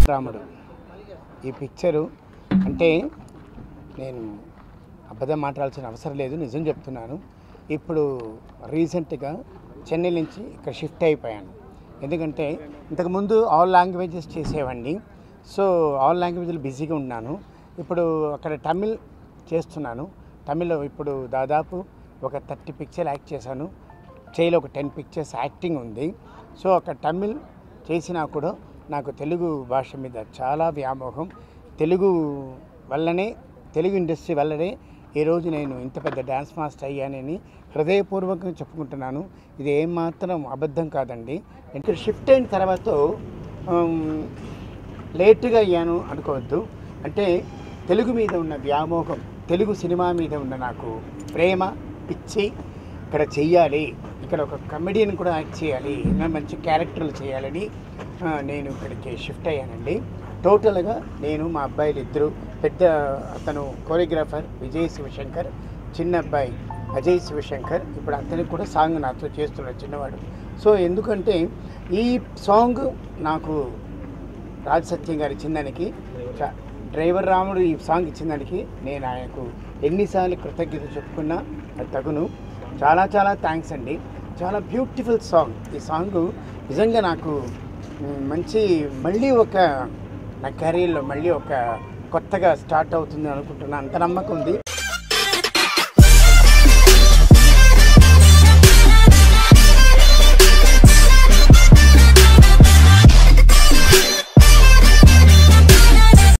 రాముడు ఈ పిక్చరు అంటే నేను అబద్ధం మాట్లాడాల్సిన అవసరం లేదు నిజం చెప్తున్నాను ఇప్పుడు రీసెంట్గా చెన్నై నుంచి ఇక్కడ షిఫ్ట్ అయిపోయాను ఎందుకంటే ఇంతకుముందు ఆల్ లాంగ్వేజెస్ చేసేవాడిని సో ఆల్ లాంగ్వేజ్లో బిజీగా ఉన్నాను ఇప్పుడు అక్కడ తమిళ్ చేస్తున్నాను తమిళ్లో ఇప్పుడు దాదాపు ఒక థర్టీ పిక్చర్ యాక్ట్ చేశాను చేయిలో ఒక టెన్ పిక్చర్స్ యాక్టింగ్ ఉంది సో అక్కడ తమిళ్ చేసినా కూడా నాకు తెలుగు భాష మీద చాలా వ్యామోహం తెలుగు వల్లనే తెలుగు ఇండస్ట్రీ వల్లనే ఈరోజు నేను ఇంత పెద్ద డ్యాన్స్ మాస్టర్ అయ్యానని హృదయపూర్వకంగా చెప్పుకుంటున్నాను ఇది ఏమాత్రం అబద్ధం కాదండి ఇక్కడ షిఫ్ట్ అయిన తర్వాత ఉమ్, లేటుగా అయ్యాను అనుకోవద్దు అంటే తెలుగు మీద ఉన్న వ్యామోహం తెలుగు సినిమా మీద ఉన్న నాకు ప్రేమ పిచ్చి ఇక్కడ చెయ్యాలి ఇక్కడ ఒక కమెడియన్ కూడా యాక్ట్ చేయాలి ఇంకా మంచి క్యారెక్టర్లు చేయాలని ఆ, నేను ఇక్కడికి షిఫ్ట్ అయ్యానండి టోటల్గా నేను మా అబ్బాయిలు ఇద్దరు పెద్ద అతను కోరియోగ్రాఫర్ విజయ్ శివశంకర్ చిన్న అబ్బాయి అజయ్ శివశంకర్ ఇప్పుడు అతనికి కూడా సాంగ్ నాతో చేస్తున్నాడు చిన్నవాడు సో ఎందుకంటే ఈ సాంగ్ నాకు రాజ్ సత్యం గారు ఇచ్చిన దానికి చ- డ్రైవర్ రాముడు ఈ సాంగ్ ఇచ్చిన దానికి నేను ఆయనకు ఎన్నిసార్లు కృతజ్ఞత చెప్పుకున్నా అది తగును చాలా చాలా థ్యాంక్స్ అండి చాలా బ్యూటిఫుల్ సాంగ్ ఈ సాంగ్ నిజంగా నాకు మ్, మంచి మళ్ళీ ఒక నా కెరీర్లో మళ్ళీ ఒక కొత్తగా స్టార్ట్ అవుతుంది అనుకుంటున్నా అంత నమ్మకం ఉంది